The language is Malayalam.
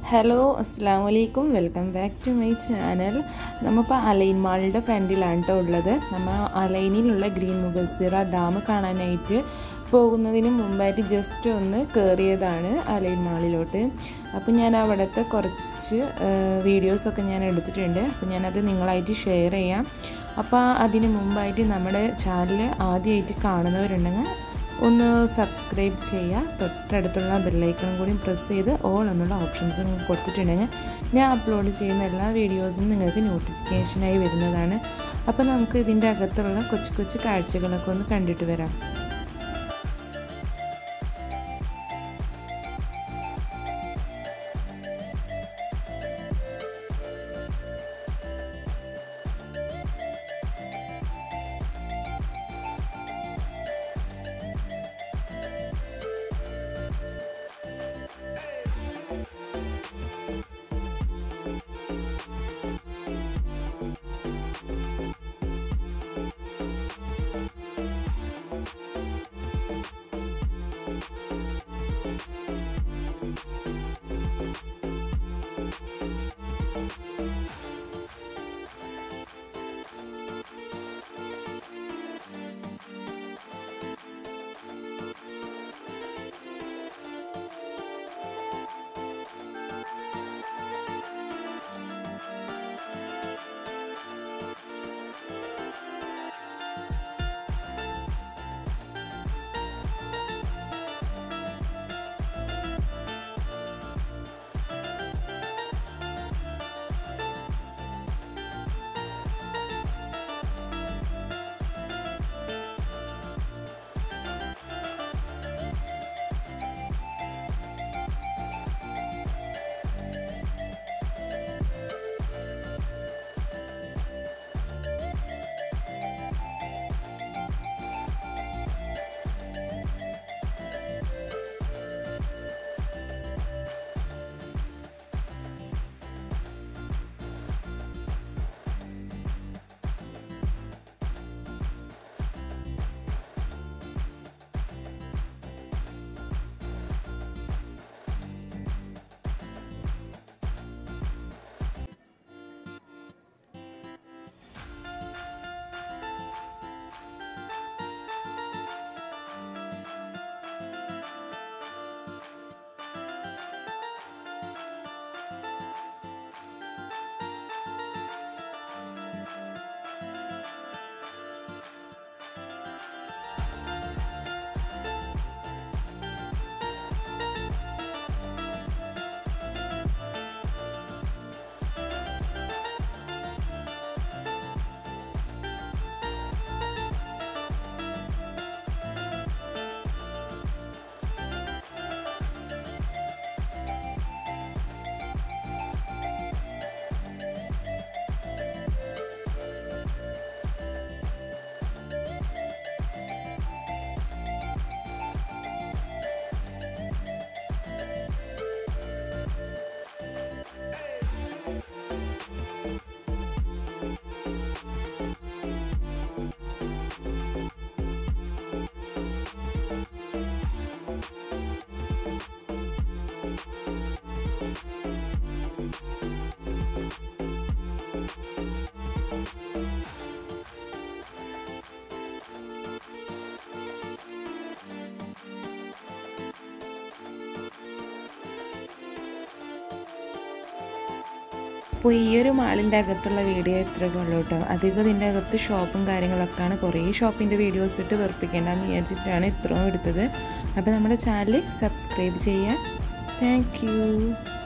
ഹലോ അസ്സാം വലൈക്കും welcome back to my channel നമ്മളിപ്പോൾ അലൈൻ മാളിൻ്റെ ഫ്രണ്ടിലാണ് കേട്ടോ ഉള്ളത് നമ്മൾ അലൈനിലുള്ള ഗ്രീൻ മുഗസിറ ഡാം കാണാനായിട്ട് പോകുന്നതിന് മുമ്പായിട്ട് ജസ്റ്റ് ഒന്ന് കയറിയതാണ് അലൈൻ മാളിലോട്ട് അപ്പോൾ ഞാൻ അവിടുത്തെ കുറച്ച് വീഡിയോസൊക്കെ ഞാൻ എടുത്തിട്ടുണ്ട് അപ്പോൾ ഞാനത് നിങ്ങളായിട്ട് ഷെയർ ചെയ്യാം അപ്പോൾ അതിന് മുമ്പായിട്ട് നമ്മുടെ ചാനൽ ആദ്യമായിട്ട് കാണുന്നവരുണ്ടെങ്കിൽ ഒന്ന് സബ്സ്ക്രൈബ് ചെയ്യുക തൊട്ടടുത്തുള്ള ബെല്ലൈക്കണും കൂടി പ്രസ് ചെയ്ത് ഓൾ എന്നുള്ള ഓപ്ഷൻസും കൊടുത്തിട്ടുണ്ടെങ്കിൽ ഞാൻ അപ്ലോഡ് ചെയ്യുന്ന എല്ലാ വീഡിയോസും നിങ്ങൾക്ക് നോട്ടിഫിക്കേഷനായി വരുന്നതാണ് അപ്പോൾ നമുക്ക് ഇതിൻ്റെ അകത്തുള്ള കൊച്ചു കൊച്ചു കാഴ്ചകളൊക്കെ ഒന്ന് കണ്ടിട്ട് വരാം അപ്പോൾ ഈ ഒരു മാളിൻ്റെ അകത്തുള്ള വീഡിയോ ഇത്രയൊക്കെ ഉള്ളൂ കേട്ടോ അധികം ഇതിൻ്റെ അകത്ത് ഷോപ്പും കാര്യങ്ങളൊക്കെയാണ് കുറേ ഷോപ്പിൻ്റെ വീഡിയോസ് ഇട്ട് വെറുപ്പിക്കേണ്ടെന്ന് വിചാരിച്ചിട്ടാണ് ഇത്രയും എടുത്തത് അപ്പോൾ നമ്മുടെ ചാനൽ സബ്സ്ക്രൈബ് ചെയ്യുക താങ്ക്